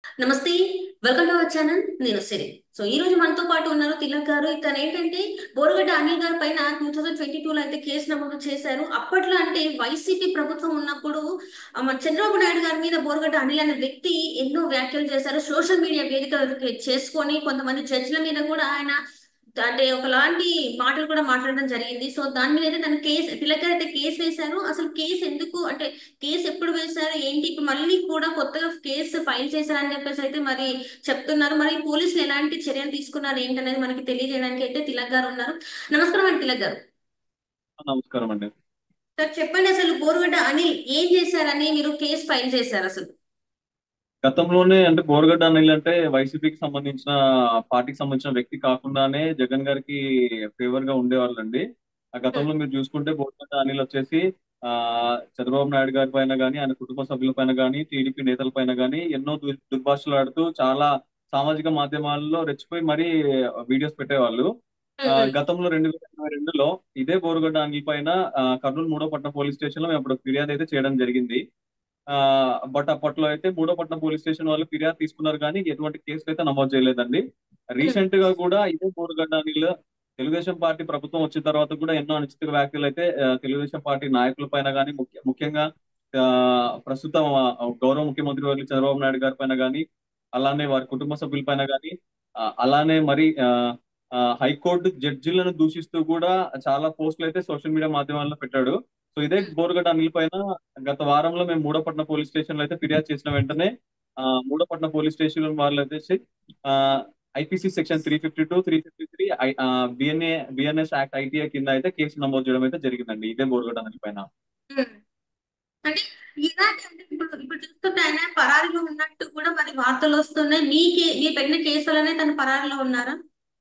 నమస్తే welcome to our channel నేను సిరి so ఈ రోజు మనతో పాటు ఉన్నారు తిలక్ గారు ఇతను ఏంటంటే బోరుగడ్డ అనిల్ గారి పైన టూ థౌజండ్ ట్వంటీ టూ లో అయితే కేసు నమోదు చేశారు అప్పట్లో అంటే వైసీపీ ప్రభుత్వం ఉన్నప్పుడు ఆ, మన చంద్రబాబు నాయుడు గారి మీద బోరుగడ్డ అనిల్ అనే వ్యక్తి ఎన్నో వ్యాఖ్యలు చేశారు సోషల్ మీడియా వేదిక చేసుకొని కొంతమంది జడ్జిల మీద కూడా ఆయన అంటే ఒకలాంటి మాటలు కూడా మాట్లాడడం జరిగింది సో దాని మీద అయితే తన కేసు తిలక్ గారు అయితే కేసు వేశారు అసలు కేసు ఎందుకు అంటే కేసు ఎప్పుడు వేశారు ఏంటి ఇప్పుడు మళ్ళీ కూడా కొత్తగా కేసు ఫైల్ చేశారని చెప్పేసి అయితే మరి చెప్తున్నారు మరి పోలీసులు ఎలాంటి చర్యలు తీసుకున్నారు ఏంటనేది మనకి తెలియజేయడానికి అయితే తిలక్ గారు ఉన్నారు నమస్కారం అండి తిలక్ గారు నమస్కారం అండి సార్ చెప్పండి అసలు బోరుగడ్డ అనిల్ ఏం చేశారని మీరు కేసు ఫైల్ చేశారు అసలు గతంలోనే అంటే బోరగడ్డ అనిల్ అంటే వైసీపీకి సంబంధించిన పార్టీకి సంబంధించిన వ్యక్తి కాకుండానే జగన్ గారికి ఫేవర్ గా ఉండేవాళ్ళండి ఆ గతంలో మీరు చూసుకుంటే బోరగడ్డ అనిల్ వచ్చేసి ఆ చంద్రబాబు నాయుడు గారి పైన కానీ ఆయన కుటుంబ సభ్యుల పైన కానీ టీడీపీ నేతల పైన కానీ ఎన్నో దు- దుర్భాషలు ఆడుతూ చాలా సామాజిక మాధ్యమాల్లో రెచ్చిపోయి మరీ వీడియోస్ పెట్టేవాళ్ళు ఆ, గతంలో రెండు వేల ఇరవై రెండులో ఇదే బోరుగడ్డ అనిల్ పైన ఆ, కర్నూలు మూడో పట్నం పోలీస్ స్టేషన్ లో మేము అప్పుడు ఫిర్యాదు అయితే చేయడం జరిగింది ఆ బట్ అప్పట్లో అయితే మూడో పట్నం పోలీస్ స్టేషన్ వాళ్ళు ఫిర్యాదు తీసుకున్నారు కానీ ఎటువంటి కేసులు అయితే నమోదు చేయలేదండి రీసెంట్ గా కూడా ఇదే బోరుగడ్డ అనిల్ తెలుగుదేశం పార్టీ ప్రభుత్వం వచ్చిన తర్వాత కూడా ఎన్నో అనుచిత వ్యాఖ్యలు అయితే ఆ, తెలుగుదేశం పార్టీ నాయకుల పైన కానీ ముఖ్య ముఖ్యంగా ఆ, ప్రస్తుతం ఆ, గౌరవ ముఖ్యమంత్రి వర్యులు చంద్రబాబు నాయుడు గారి పైన కానీ అలానే వారి కుటుంబ సభ్యుల పైన కానీ అలానే మరి ఆ, ఆ, హైకోర్టు జడ్జిలను దూషిస్తూ కూడా చాలా పోస్టులు అయితే సోషల్ మీడియా మాధ్యమాల్లో పెట్టాడు సో ఇదే బోరుగడ్డ అనిల్ పైన గత వారంలో మేము మూడోపట్నం పోలీస్ స్టేషన్ లో అయితే ఫిర్యాదు చేసిన వెంటనే ఆ, మూడోపట్నం పోలీస్ స్టేషన్ వాళ్ళు అయితే IPC section three fifty two three fifty three BNA BNS act ITI కింద అయితే కేసు నమోదు చేయడం అయితే జరిగిందండి ఇదే బోరుగడ్డ అనిల్ పైన ఉమ్. అంటే ఇలాంటి అంటే ఇప్పుడు ఇప్పుడు చూస్తుంటే ఆయన పరారీలో ఉన్నట్టు కూడా మరి వార్తలు వస్తున్నాయి మీ కే మీ పెట్టిన కేసులనే తను పరారీలో ఉన్నారా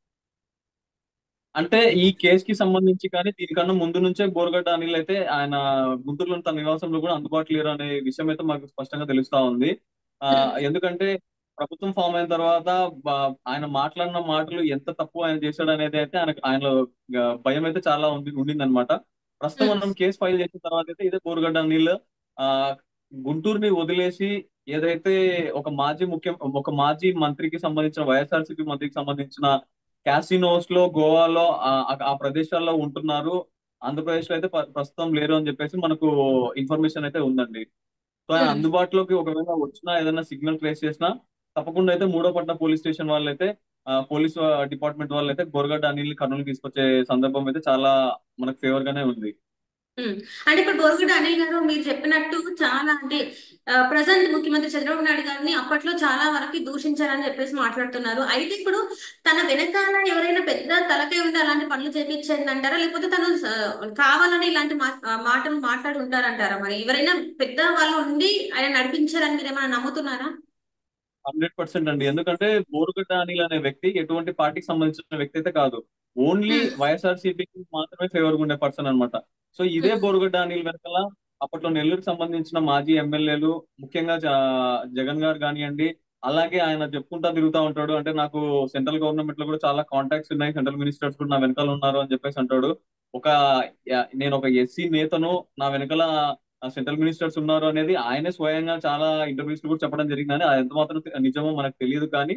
అంటే ఈ కేసు కి సంబంధించి కానీ దీనికన్నా ముందు నుంచే బోరుగడ్డ అనిల్ అయితే ఆయన గుంటూరులో తన నివాసంలో కూడా అందుబాటులో లేరు అనే విషయం అయితే మాకు స్పష్టంగా తెలుస్తా ఉంది ఆ ఉమ్. ఎందుకంటే ప్రభుత్వం ఫామ్ అయిన తర్వాత బ- ఆయన మాట్లాడిన మాటలు ఎంత తప్పు ఆయన చేశాడు అనేది అయితే ఆయన ఆయనలో గ- భయం అయితే చాలా ఉంది ఉండిందనమాట ప్రస్తుతం ఉమ్. మనం కేసు ఫైల్ చేసిన తర్వాత అయితే ఇదే బోరుగడ్డ అనిల్ ఆ గుంటూరుని వదిలేసి ఏదైతే ఒక మాజీ ముఖ్య ఒక మాజీ మంత్రికి సంబంధించిన వైఎస్ఆర్సీపీ మంత్రికి సంబంధించిన క్యాసినోస్ లో గోవాలో ఆ ఆ- ఆ ప్రదేశాల్లో ఉంటున్నారు ఆంధ్రప్రదేశ్ లో అయితే ప్ర- ప్రస్తుతం లేరు అని చెప్పేసి మనకు ఇన్ఫర్మేషన్ అయితే ఉందండి సో ఆయన ఉమ్. అందుబాటులోకి ఒకవేళ వచ్చినా ఏదైనా సిగ్నల్ ట్రేస్ చేసినా తప్పకుండా అయితే మూడో పట్నం పోలీస్ స్టేషన్ వాళ్ళు అయితే పోలీస్ డిపార్ట్మెంట్ వాళ్ళు అయితే బోరగడ్డ అనిల్ కర్నూలు తీసుకొచ్చే సందర్భం అయితే చాలా మనకు ఫేవర్ గానే ఉంది ఉమ్. అంటే ఇప్పుడు బోరుగడ్డ అనిల్ గారు మీరు చెప్పినట్టు చాలా అంటే ప్రజెంట్ ముఖ్యమంత్రి చంద్రబాబు నాయుడు గారిని అప్పట్లో చాలా వరకు దూషించారని చెప్పేసి మాట్లాడుతున్నారు అయితే ఇప్పుడు తన వెనకాల ఎవరైనా పెద్ద తలకాయ ఉండి అలాంటి పనులు చేపించండి అంటారా లేకపోతే తను ఆ, కావాలని ఇలాంటి మా- ఆ, మాటలు మాట్లాడి ఉంటారంటారా మరి ఎవరైనా పెద్ద వాళ్ళు ఉండి ఆయన నడిపించారని మీరు ఏమైనా నమ్ముతున్నారా హండ్రెడ్ పర్సెంట్ అండి ఎందుకంటే బోరుగడ్డ అనిల్ అనే వ్యక్తి ఎటువంటి పార్టీకి సంబంధించిన వ్యక్తి అయితే కాదు ఓన్లీ ఉమ్. వైఎస్ఆర్ సిపికి మాత్రమే ఫేవర్ గా ఉండే పర్సన్ అనమాట సో ఇదే ఉమ్. బోరుగడ్డ అనిల్ వెనకాల అప్పట్లో నెల్లూరుకి సంబంధించిన మాజీ ఎమ్మెల్యేలు ముఖ్యంగా జ- జగన్ గారు కానివ్వండి అలాగే ఆయన చెప్పుకుంటా తిరుగుతూ ఉంటాడు అంటే నాకు సెంట్రల్ గవర్నమెంట్ లో కూడా చాలా కాంటాక్ట్స్ ఉన్నాయి సెంట్రల్ మినిస్టర్స్ కూడా నా వెనకాల ఉన్నారు అని చెప్పేసి అంటాడు ఒక యా- నేను ఒక ఎస్సీ నేతను నా వెనకాల సెంట్రల్ మినిస్టర్స్ ఉన్నారు అనేది ఆయనే స్వయంగా చాలా ఇంటర్వ్యూస్ కూడా చెప్పడం జరిగిందని అది ఎంత మాత్రం నిజమో మనకు తెలియదు కానీ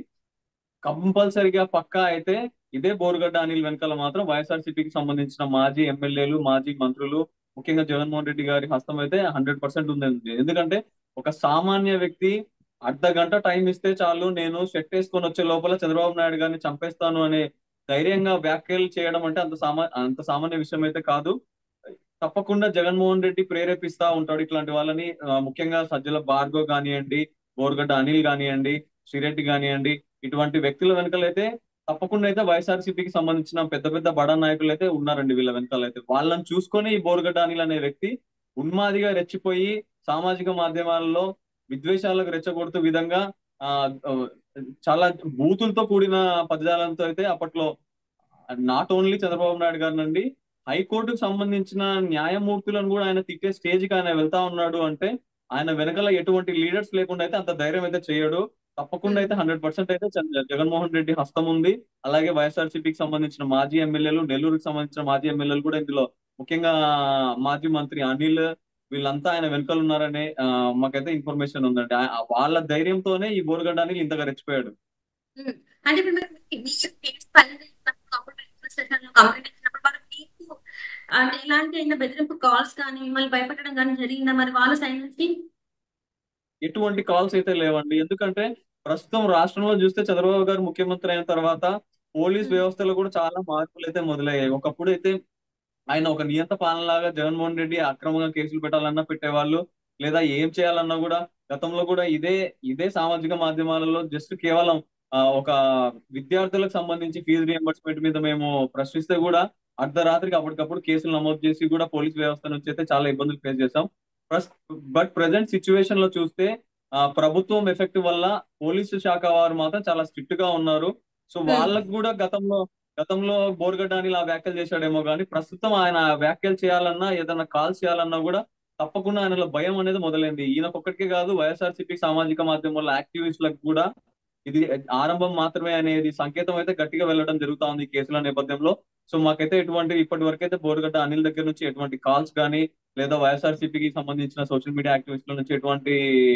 కంపల్సరిగా పక్కా అయితే ఇదే బోరుగడ్డ అనిల్ వెనకాల మాత్రం వైఎస్ఆర్సీపీకి సంబంధించిన మాజీ ఎమ్మెల్యేలు మాజీ మంత్రులు ముఖ్యంగా జగన్మోహన్ రెడ్డి గారి హస్తం అయితే హండ్రెడ్ పర్సెంట్ ఉంది ఎందుకంటే ఒక సామాన్య వ్యక్తి అర్ధ గంట టైం ఇస్తే చాలు నేను సెట్ వేసుకొని వచ్చే లోపల చంద్రబాబు నాయుడు గారిని చంపేస్తాను అనే ధైర్యంగా వ్యాఖ్యలు చేయడం అంటే అంత సామా అంత సామాన్య విషయం అయితే కాదు తప్పకుండా జగన్మోహన్ రెడ్డి ప్రేరేపిస్తా ఉంటాడు ఇట్లాంటి వాళ్ళని ఆ, ముఖ్యంగా సజ్జల భార్గవ్ కానివ్వండి బోర్గడ్డ అనిల్ కానివ్వండి శ్రీరెడ్డి కానివ్వండి ఇటువంటి వ్యక్తుల వెనకాలైతే తప్పకుండా అయితే వైఎస్ఆర్సీపీకి సంబంధించిన పెద్ద పెద్ద బడా నాయకులు అయితే ఉన్నారండి వీళ్ళ వెనకాల అయితే వాళ్ళని చూసుకొని ఈ బోర్గడ్డ అనిల్ అనే వ్యక్తి ఉన్మాదిగా రెచ్చిపోయి సామాజిక మాధ్యమాలలో విద్వేషాలకు రెచ్చగొడుతూ విధంగా ఆ ఆ, చాలా బూతులతో కూడిన పదజాలంతో అయితే అప్పట్లో నాట్ ఓన్లీ చంద్రబాబు నాయుడు గారు నుండి హైకోర్టుకు సంబంధించిన న్యాయమూర్తులను కూడా ఆయన తిట్టే స్టేజ్ కి ఆయన వెళ్తా ఉన్నాడు అంటే ఆయన వెనకాల ఎటువంటి లీడర్స్ లేకుండా అయితే అంత ధైర్యం అయితే చేయడు తప్పకుండా అయితే హండ్రెడ్ పర్సెంట్ అయితే చంద్ర- జగన్మోహన్ రెడ్డి హస్తం ఉంది అలాగే వైఎస్ఆర్సీపీకి సంబంధించిన మాజీ ఎమ్మెల్యేలు నెల్లూరుకి సంబంధించిన మాజీ ఎమ్మెల్యేలు కూడా ఇందులో ముఖ్యంగా మాజీ మంత్రి అనిల్ వీళ్ళంతా ఆయన వెనుకలు ఉన్నారనే ఆ, మాకైతే ఇన్ఫర్మేషన్ ఉందండి ఆ- ఆ వాళ్ళ ధైర్యంతోనే ఈ బోరగడ్డ అనిల్ ఇంతగా రెచ్చిపోయాడు ఉమ్. అంటే ఇప్పుడు మీరు మీరు కేసు ఫైల్ చేసినప్పుడు అప్పుడు పోలీస్ స్టేషన్ లో కంప్లైంట్ ఇచ్చినప్పుడు మరి మీకు అంటే ఇలాంటి అయినా బెదిరింపు కాల్స్ కానీ మిమ్మల్ని భయపెట్టడం కానీ జరిగిందా మరి వాళ్ళ సైడ్ నుంచి ఎటువంటి కాల్స్ అయితే లేవండి ఎందుకంటే ప్రస్తుతం రాష్ట్రంలో చూస్తే చంద్రబాబు గారు ముఖ్యమంత్రి అయిన తర్వాత పోలీస్ ఉమ్. వ్యవస్థలో కూడా చాలా మార్పులు అయితే మొదలయ్యాయి ఒకప్పుడు అయితే ఆయన ఒక నియంత పాలనలాగా జగన్మోహన్ రెడ్డి అక్రమంగా కేసులు పెట్టాలన్నా పెట్టేవాళ్ళు లేదా ఏం చేయాలన్నా కూడా గతంలో కూడా ఇదే ఇదే సామాజిక మాధ్యమాలలో జస్ట్ కేవలం ఆ, ఒక విద్యార్థులకు సంబంధించి ఫీజు రియంబర్స్మెంట్ మీద మేము ప్రశ్నిస్తే కూడా అర్ధరాత్రికి అప్పటికప్పుడు కేసులు నమోదు చేసి కూడా పోలీస్ వ్యవస్థ నుంచి అయితే చాలా ఇబ్బందులు ఫేస్ చేశాం బట్ ప్రజెంట్ సిచ్యువేషన్ లో చూస్తే ఆ, ప్రభుత్వం ఎఫెక్ట్ వల్ల పోలీసు శాఖ వారు మాత్రం చాలా స్ట్రిక్ట్ గా ఉన్నారు సో ఉమ్. వాళ్ళకు కూడా గతంలో గతంలో బోర్గడ్డ అని ఇలా వ్యాఖ్యలు చేశాడేమో కానీ ప్రస్తుతం ఆయన వ్యాఖ్యలు చేయాలన్నా ఏదైనా కాల్ చేయాలన్నా కూడా తప్పకుండా ఆయనలో భయం అనేది మొదలైంది ఈయనకొక్కడికే కాదు వైఎస్ఆర్సీపీ సామాజిక మాధ్యమాల యాక్టివిస్టులకు కూడా ఇది ఆరంభం మాత్రమే అనేది సంకేతం అయితే గట్టిగా వెళ్ళడం జరుగుతా ఉంది ఈ కేసుల నేపథ్యంలో సో మాకైతే ఎటువంటి ఇప్పటి వరకు అయితే బోర్గడ్డ అనిల్ దగ్గర నుంచి ఎటువంటి కాల్స్ కానీ లేదా వైఎస్ఆర్సీపీకి సంబంధించిన సోషల్ మీడియా యాక్టివిస్టుల నుంచి ఎటువంటి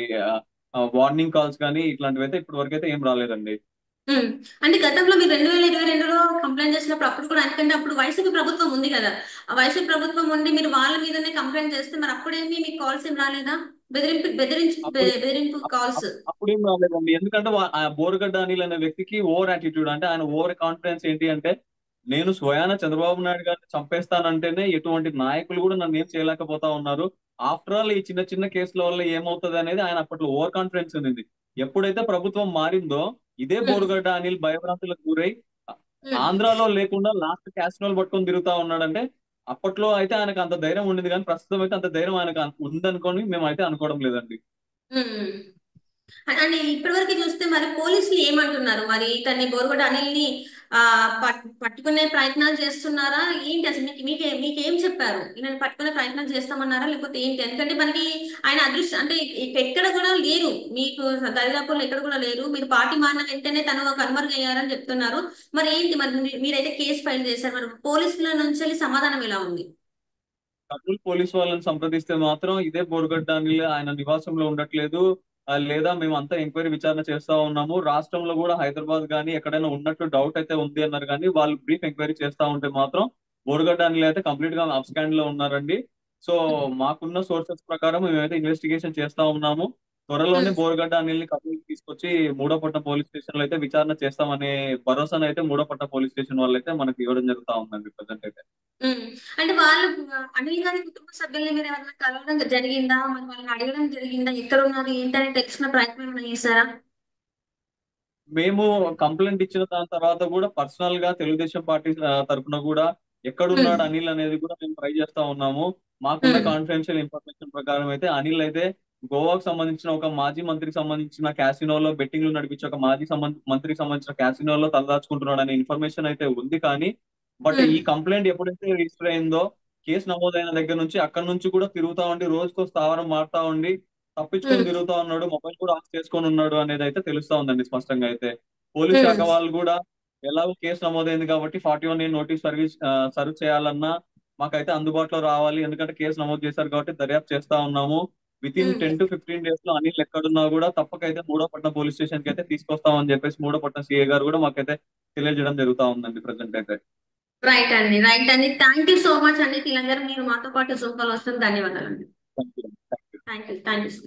వార్నింగ్ కాల్స్ కానీ ఇట్లాంటివి అయితే ఇప్పటి వరకు అయితే ఏం రాలేదండి ఉమ్. అంటే గతంలో మీరు రెండు వేల ఇరవై రెండులో కంప్లైంట్ చేసినప్పుడు అప్పుడు కూడా ఎందుకంటే అప్పుడు వైసీపీ ప్రభుత్వం ఉంది కదా ఆ వైసీపీ ప్రభుత్వం ఉండి మీరు వాళ్ళ మీదనే కంప్లైంట్ చేస్తే మరి అప్పుడేమి మీకు కాల్స్ ఏం రాలేదా బెదిరింపు బెదిరించి అప్పుడు బె- బెదిరింపు కాల్స్ అప్పుడేం రాలేదండి ఎందుకంటే వా- ఆ బోరగడ్డ అనిల్ అనే వ్యక్తికి ఓవర్ యాటిట్యూడ్ అంటే ఆయన ఓవర్ కాన్ఫిడెన్స్ ఏంటి అంటే నేను స్వయాన చంద్రబాబు నాయుడు గారిని చంపేస్తానంటేనే ఎటువంటి నాయకులు కూడా నన్ను ఏం చేయలేకపోతా ఉన్నారు ఆఫ్టర్ ఆల్ ఈ చిన్న చిన్న కేసుల వల్ల ఏమవుతుంది అనేది ఆయన అప్పట్లో ఓవర్ కాన్ఫిడెన్స్ ఉంది ఎప్పుడైతే ప్రభుత్వం మారిందో ఇదే ఉమ్. బోరుగడ్డ అనిల్ భయభ్రాంతులకు గురై ఉమ్. ఆంధ్రాలో లేకుండా లాస్ట్ క్యాస్ట్రోల్ పట్టుకొని తిరుగుతా ఉన్నాడంటే అప్పట్లో అయితే ఆయనకు అంత ధైర్యం ఉండేది కానీ ప్రస్తుతం అయితే అంత ధైర్యం ఆయనకు అన్- ఉందనుకొని మేము అయితే అనుకోవడం లేదండి ఉమ్. అని ఇప్పటివరకు చూస్తే మరి పోలీసులు ఏమంటున్నారు మరి ఇతన్ని బోరుగొడ్డ అనిల్ని ఆ పట్- పట్టుకునే ప్రయత్నాలు చేస్తున్నారా ఏంటి అసలు మీకు మీకు మీకు ఏం చెప్పారు ఈయనని పట్టుకునే ప్రయత్నం చేస్తామన్నారా లేకపోతే ఏంటి ఎందుకంటే మనకి ఆయన అదృష్టం అంటే ఇక ఎక్కడ కూడా లేరు మీకు దరిదాపుల్లో ఎక్కడ కూడా లేరు మీరు పార్టీ మారిన వెంటనే తను కనుమరుగయ్యారని చెప్తున్నారు మరి ఏంటి మరి మీ- మీరైతే కేసు ఫైల్ చేశారు మరి పోలీసుల నుంచి వెళ్ళి సమాధానం ఎలా ఉంది కర్నూలు పోలీస్ వాళ్ళని సంప్రదిస్తే మాత్రం ఇదే బోరుగడ్డ అనిల్ ఆయన నివాసంలో ఉండట్లేదు ఆ, లేదా మేము అంతా ఎంక్వైరీ విచారణ చేస్తా ఉన్నాము రాష్ట్రంలో కూడా హైదరాబాద్ కానీ ఎక్కడైనా ఉన్నట్టు డౌట్ అయితే ఉంది అన్నారు కానీ వాళ్ళు బ్రీఫ్ ఎంక్వైరీ చేస్తా ఉంటే మాత్రం బోరుగడ్డ అనిల్ అయితే కంప్లీట్ గా అప్స్కాండ్ లో ఉన్నారండి సో మాకున్న సోర్సెస్ ప్రకారం మేమైతే ఇన్వెస్టిగేషన్ చేస్తా ఉన్నాము త్వరలోనే ఉమ్. బోరుగడ్డ అనిల్ని కర్నూలుకి తీసుకొచ్చి మూడోపట్నం పోలీస్ స్టేషన్ లో అయితే విచారణ చేస్తామనే భరోసాను అయితే మూడోపట్నం పోలీస్ స్టేషన్ వాళ్ళు అయితే మనకి ఇవ్వడం జరుగుతా ఉందండి ప్రజెంట్ అయితే ఉమ్. అంటే వాళ్ళు ఆ, అనిల్ గారి కుటుంబ సభ్యుల్ని మీరు ఏమైనా కలవడం జరిగిందా మరి వాళ్ళని అడగడం జరిగిందా ఎక్కడ ఉన్నారు ఏంటని తెలుసుకున్న ప్రయత్నం ఏమైనా చేశారా మేము కంప్లైంట్ ఇచ్చిన దాని తర్వాత కూడా పర్సనల్ గా తెలుగుదేశం పార్టీ ఆ, తరపున కూడా ఎక్కడున్నాడు ఉమ్. అనిల్ అనేది కూడా మేము ట్రై చేస్తా ఉన్నాము మాకున్న ఉమ్. కాన్ఫిడెన్షియల్ ఇన్ఫర్మేషన్ ప్రకారం అయితే అనిల్ అయితే గోవాకు సంబంధించిన ఒక మాజీ మంత్రికి సంబంధించిన క్యాసినోలో బెట్టింగ్లు నడిపించే ఒక మాజీ సంబంధ మంత్రికి సంబంధించిన క్యాసినోలో తలదాచుకుంటున్నాడు అనే ఇన్ఫర్మేషన్ అయితే ఉంది కానీ బట్ ఉమ్. ఈ కంప్లైంట్ ఎప్పుడైతే రిజిస్టర్ అయిందో కేసు నమోదైన దగ్గర నుంచి అక్కడ నుంచి కూడా తిరుగుతా ఉండి రోజుకో స్థావరం మారుతా ఉండి తప్పించుకొని ఉమ్. తిరుగుతా ఉన్నాడు మొబైల్ కూడా ఆఫ్ చేసుకొని ఉన్నాడు అనేది అయితే తెలుస్తా ఉందండి స్పష్టంగా అయితే పోలీస్ శాఖ ఉమ్. వాళ్ళు కూడా ఎలాగో కేసు నమోదైంది కాబట్టి forty one A notice service serve చేయాలన్నా మాకైతే అందుబాటులో రావాలి ఎందుకంటే కేసు నమోదు చేశారు కాబట్టి దర్యాప్తు చేస్తా ఉన్నాము within um. Ten to fifteen days లో అనిల్ ఎక్కడున్నా కూడా తప్పకైతే మూడోపట్నం పోలీస్ స్టేషన్ కి అయితే తీసుకొస్తామని చెప్పేసి మూడోపట్నం సిఏ గారు కూడా మాకైతే తెలియజేయడం జరుగుతా ఉందండి ప్రజెంట్ అయితే రైట్ అండి రైట్ అండి థ్యాంక్ యూ సో మచ్ అండి తెలంగాణ మీరు మాతో పాటు జూమ్ కాల్ వస్తుంది ధన్యవాదాలు అండి thank you thank you thank you thank you